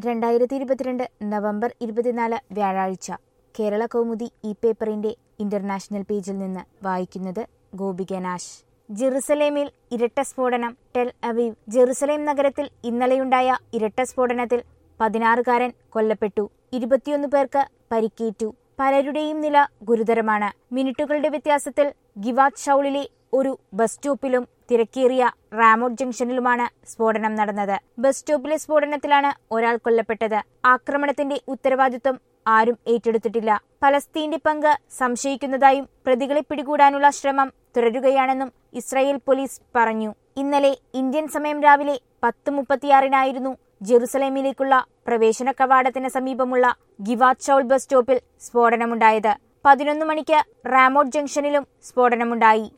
രണ്ടായിരത്തി ഇരുപത്തിരണ്ട് നവംബർ ഇരുപത്തിനാല് വ്യാഴാഴ്ച കേരള കൗമുദി ഈ പേപ്പറിന്റെ ഇന്റർനാഷണൽ പേജിൽ നിന്ന് വായിക്കുന്നത് ഗോപിക നാശ് ജെറുസലേമിൽ ഇരട്ട സ്ഫോടനം ടെൽ അവീവ് ജെറുസലേം നഗരത്തിൽ ഇന്നലെയുണ്ടായ ഇരട്ട സ്ഫോടനത്തിൽ പതിനാറുകാരൻ കൊല്ലപ്പെട്ടു ഇരുപത്തിയൊന്ന് പേർക്ക് പരിക്കേറ്റു പലരുടെയും നില ഗുരുതരമാണ് മിനിറ്റുകളുടെ വ്യത്യാസത്തിൽ ഗിവാത് ഷൌളിലെ ഒരു ബസ് സ്റ്റോപ്പിലും തിരക്കേറിയ റാമോട്ട് ജംഗ്ഷനിലുമാണ് സ്ഫോടനം നടന്നത് ബസ് സ്റ്റോപ്പിലെ സ്ഫോടനത്തിലാണ് ഒരാൾ കൊല്ലപ്പെട്ടത് ആക്രമണത്തിന്റെ ഉത്തരവാദിത്വം ആരും ഏറ്റെടുത്തിട്ടില്ല പലസ്തീന്റെ പങ്ക് സംശയിക്കുന്നതായും പ്രതികളെ പിടികൂടാനുള്ള ശ്രമം തുടരുകയാണെന്നും ഇസ്രായേൽ പോലീസ് പറഞ്ഞു ഇന്നലെ ഇന്ത്യൻ സമയം രാവിലെ പത്ത് മുപ്പത്തിയാറിനായിരുന്നു ജെറുസലേമിലേക്കുള്ള പ്രവേശന കവാടത്തിന് സമീപമുള്ള ഗിവാത് ഷൌൾ ബസ് സ്റ്റോപ്പിൽ സ്ഫോടനമുണ്ടായത് പതിനൊന്ന് മണിക്ക് റാമോട്ട് ജംഗ്ഷനിലും സ്ഫോടനമുണ്ടായി